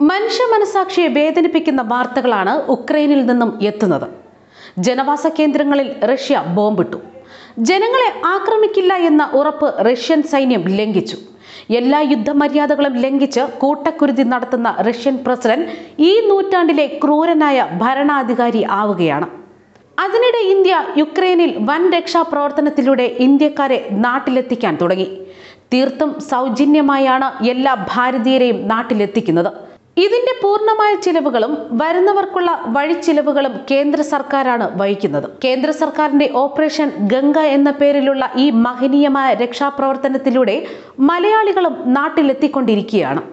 മനുഷ്യ മനസാക്ഷിയെ വേദനിപ്പിക്കുന്ന വാർത്തകളാണ് ഉക്രൈനിൽ നിന്നും എത്തുന്നത് ജനവാസ കേന്ദ്രങ്ങളിൽ റഷ്യ ബോംബിട്ടു ജനങ്ങളെ ആക്രമിക്കില്ല എന്ന ഉറപ്പ് റഷ്യൻ സൈന്യം ലംഘിച്ചു എല്ലാ യുദ്ധമര്യാദകളും ലംഘിച്ച് കൂട്ടക്കുരുതി നടത്തുന്ന റഷ്യൻ പ്രസിഡന്റ് ഈ നൂറ്റാണ്ടിലെ ക്രൂരനായ ഭരണാധികാരി ആവുകയാണ് അതിനിടെ ഇന്ത്യ യുക്രൈനിൽ വൻ രക്ഷാപ്രവർത്തനത്തിലൂടെ ഇന്ത്യക്കാരെ നാട്ടിലെത്തിക്കാൻ തുടങ്ങി തീർത്തും സൗജന്യമായാണ് എല്ലാ ഭാരതീയരെയും നാട്ടിലെത്തിക്കുന്നത് ഇതിന്റെ പൂർണ്ണമായ ചിലവുകളും വരുന്നവർക്കുള്ള വഴിച്ചിലവുകളും കേന്ദ്ര സർക്കാരാണ് വഹിക്കുന്നത് കേന്ദ്ര സർക്കാരിന്റെ ഓപ്പറേഷൻ ഗംഗ എന്ന പേരിലുള്ള ഈ മഹനീയമായ രക്ഷാപ്രവർത്തനത്തിലൂടെ മലയാളികളും നാട്ടിലെത്തിക്കൊണ്ടിരിക്കുകയാണ്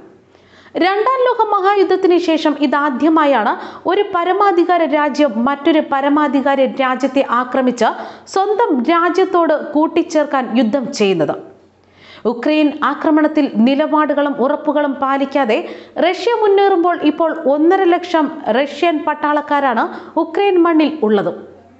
രണ്ടാം ലോക മഹായുദ്ധത്തിന് ശേഷം ഇതാദ്യമായാണ് ഒരു പരമാധികാര രാജ്യം മറ്റൊരു പരമാധികാര രാജ്യത്തെ ആക്രമിച്ച് സ്വന്തം രാജ്യത്തോട് കൂട്ടിച്ചേർക്കാൻ യുദ്ധം ചെയ്യുന്നത് ഉക്രൈൻ ആക്രമണത്തിൽ നിലപാടുകളും ഉറപ്പുകളും പാലിക്കാതെ റഷ്യ മുന്നേറുമ്പോൾ ഇപ്പോൾ ഒന്നര ലക്ഷം റഷ്യൻ പട്ടാളക്കാരാണ് ഉക്രൈൻ മണ്ണിൽ ഉള്ളത്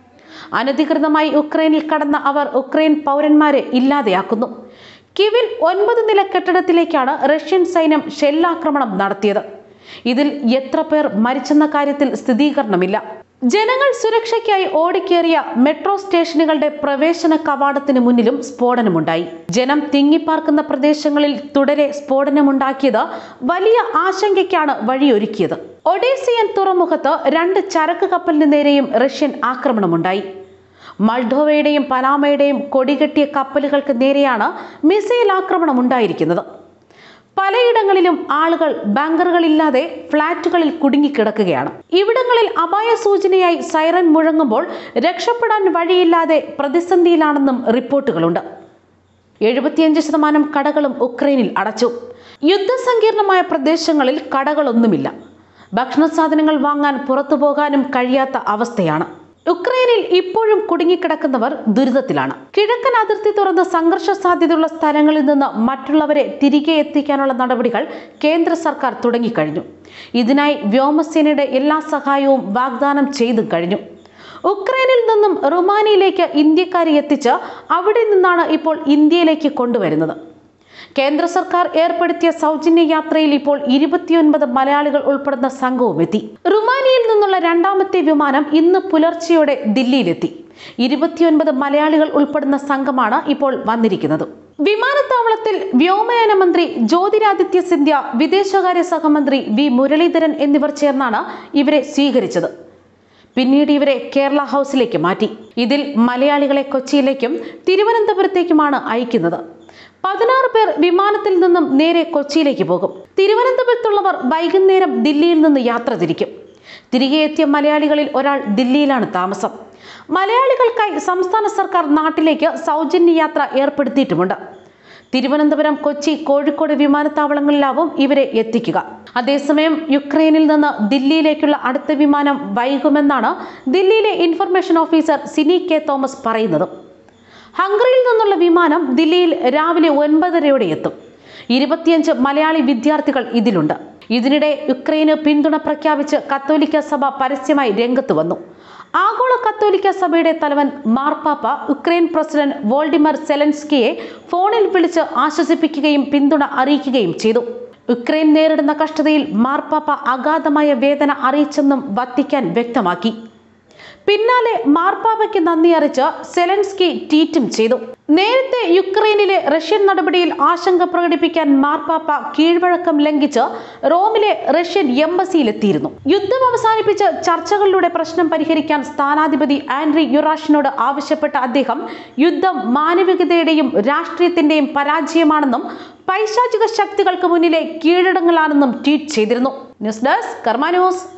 അനധികൃതമായി ഉക്രൈനിൽ കടന്ന അവർ ഉക്രൈൻ പൗരന്മാരെ ഇല്ലാതെയാക്കുന്നു കിവിൽ ഒൻപത് നില കെട്ടിടത്തിലേക്കാണ് റഷ്യൻ സൈന്യം ഷെല്ലാക്രമണം നടത്തിയത് ഇതിൽ എത്ര പേർ മരിച്ചെന്ന കാര്യത്തിൽ സ്ഥിരീകരണമില്ല ജനങ്ങൾ സുരക്ഷയ്ക്കായി ഓടിക്കേറിയ മെട്രോ സ്റ്റേഷനുകളുടെ പ്രവേശന കവാടത്തിന് മുന്നിലും സ്ഫോടനമുണ്ടായി ജനം തിങ്ങിപ്പാർക്കുന്ന പ്രദേശങ്ങളിൽ തുടരെ സ്ഫോടനമുണ്ടാക്കിയത് വലിയ ആശങ്കയ്ക്കാണ് വഴിയൊരുക്കിയത് ഒഡേസിയൻ തുറമുഖത്ത് രണ്ട് ചരക്ക് കപ്പലിന് നേരെയും റഷ്യൻ ആക്രമണമുണ്ടായി മൾഡോവയുടെയും പനാമയുടെയും കൊടികെട്ടിയ കപ്പലുകൾക്ക് നേരെയാണ് മിസൈൽ ആക്രമണം ഉണ്ടായിരിക്കുന്നത് പലയിടങ്ങളിലും ആളുകൾ ബാങ്കറുകളില്ലാതെ ഫ്ളാറ്റുകളിൽ കുടുങ്ങിക്കിടക്കുകയാണ് ഇവിടങ്ങളിൽ അപായ സൂചനയായി സൈറൻ മുഴങ്ങുമ്പോൾ രക്ഷപ്പെടാൻ വഴിയില്ലാതെ പ്രതിസന്ധിയിലാണെന്നും റിപ്പോർട്ടുകളുണ്ട് എഴുപത്തിയഞ്ച് ശതമാനം കടകളും ഉക്രൈനിൽ അടച്ചു യുദ്ധസങ്കീർണമായ പ്രദേശങ്ങളിൽ കടകളൊന്നുമില്ല ഭക്ഷണ സാധനങ്ങൾ വാങ്ങാൻ പുറത്തു പോകാനും കഴിയാത്ത അവസ്ഥയാണ് ഉക്രൈനിൽ ഇപ്പോഴും കുടുങ്ങിക്കിടക്കുന്നവർ ദുരിതത്തിലാണ് കിഴക്കൻ അതിർത്തി തുറന്ന് സംഘർഷ സാധ്യതയുള്ള സ്ഥലങ്ങളിൽ നിന്ന് മറ്റുള്ളവരെ തിരികെ എത്തിക്കാനുള്ള നടപടികൾ കേന്ദ്ര സർക്കാർ തുടങ്ങിക്കഴിഞ്ഞു ഇതിനായി വ്യോമസേനയുടെ എല്ലാ സഹായവും വാഗ്ദാനം ചെയ്തു കഴിഞ്ഞു ഉക്രൈനിൽ നിന്നും റുമാനിയയിലേക്ക് ഇന്ത്യക്കാരെ എത്തിച്ച് അവിടെ നിന്നാണ് ഇപ്പോൾ ഇന്ത്യയിലേക്ക് കൊണ്ടുവരുന്നത് കേന്ദ്ര സർക്കാർ ഏർപ്പെടുത്തിയ സൗജന്യ യാത്രയിൽ ഇപ്പോൾ ഇരുപത്തിയൊൻപത് മലയാളികൾ ഉൾപ്പെടുന്ന സംഘവും എത്തി റുമാനിയയിൽ നിന്നുള്ള രണ്ടാമത്തെ വിമാനം ഇന്ന് പുലർച്ചെയോടെ ദില്ലിയിലെത്തി ഇരുപത്തിയൊൻപത് മലയാളികൾ ഉൾപ്പെടുന്ന സംഘമാണ് ഇപ്പോൾ വന്നിരിക്കുന്നത് വിമാനത്താവളത്തിൽ വ്യോമയാന മന്ത്രി ജ്യോതിരാദിത്യ സിന്ധ്യ വിദേശകാര്യ സഹമന്ത്രി വി മുരളീധരൻ എന്നിവർ ചേർന്നാണ് ഇവരെ സ്വീകരിച്ചത് പിന്നീട് ഇവരെ കേരള ഹൗസിലേക്ക് മാറ്റി ഇതിൽ മലയാളികളെ കൊച്ചിയിലേക്കും തിരുവനന്തപുരത്തേക്കുമാണ് അയക്കുന്നത് പതിനാറ് പേർ വിമാനത്തിൽ നിന്നും നേരെ കൊച്ചിയിലേക്ക് പോകും തിരുവനന്തപുരത്തുള്ളവർ വൈകുന്നേരം ദില്ലിയിൽ നിന്ന് യാത്ര തിരിക്കും തിരികെ എത്തിയ മലയാളികളിൽ ഒരാൾ ദില്ലിയിലാണ് താമസം മലയാളികൾക്കായി സംസ്ഥാന സർക്കാർ നാട്ടിലേക്ക് സൗജന്യ യാത്ര ഏർപ്പെടുത്തിയിട്ടുമുണ്ട് തിരുവനന്തപുരം കൊച്ചി കോഴിക്കോട് വിമാനത്താവളങ്ങളിലാവും ഇവരെ എത്തിക്കുക അതേസമയം യുക്രൈനിൽ നിന്ന് ദില്ലിയിലേക്കുള്ള അടുത്ത വിമാനം വൈകുമെന്നാണ് ദില്ലിയിലെ information officer Sini K Thomas പറയുന്നത് ഹംഗറിയിൽ നിന്നുള്ള വിമാനം ദില്ലിയിൽ രാവിലെ ഒൻപതരയോടെ എത്തും ഇരുപത്തിയഞ്ച് മലയാളി വിദ്യാർത്ഥികൾ ഇതിലുണ്ട് ഇതിനിടെ യുക്രൈന് പിന്തുണ പ്രഖ്യാപിച്ച് കത്തോലിക്ക സഭ പരസ്യമായി രംഗത്ത് വന്നു ആഗോള കത്തോലിക്ക സഭയുടെ തലവൻ മാർപ്പാപ്പ യുക്രൈൻ പ്രസിഡന്റ് വോൾഡിമർ സെലൻസ്കിയെ ഫോണിൽ വിളിച്ച് ആശ്വസിപ്പിക്കുകയും പിന്തുണ അറിയിക്കുകയും ചെയ്തു യുക്രൈൻ നേരിടുന്ന കഷ്ടതയിൽ മാർപ്പാപ്പ അഗാധമായ വേദന അറിയിച്ചെന്നും വത്തിക്കാൻ വ്യക്തമാക്കി പിന്നാലെ മാർപ്പാപ്പയ്ക്ക് നന്ദി അറിയിച്ച് സെലൻസ്കി ട്വീറ്റും ചെയ്തു നേരത്തെ യുക്രൈനിലെ റഷ്യൻ നടപടിയിൽ ആശങ്ക പ്രകടിപ്പിക്കാൻ മാർപ്പാപ്പ കീഴ്വഴക്കം ലംഘിച്ച് റോമിലെ റഷ്യൻ എംബസിയിലെത്തിയിരുന്നു യുദ്ധം അവസാനിപ്പിച്ച് ചർച്ചകളിലൂടെ പ്രശ്നം പരിഹരിക്കാൻ സ്ഥാനാധിപതി ആൻഡ്രി യുറാഷിനോട് ആവശ്യപ്പെട്ട അദ്ദേഹം യുദ്ധം മാനവികതയുടെയും രാഷ്ട്രീയത്തിന്റെയും പരാജയമാണെന്നും പൈശാചിക ശക്തികൾക്ക് മുന്നിലെ കീഴടങ്ങലാണെന്നും ട്വീറ്റ് ചെയ്തിരുന്നു ന്യൂസ് ഡെസ്ക് കർമ്മ ന്യൂസ്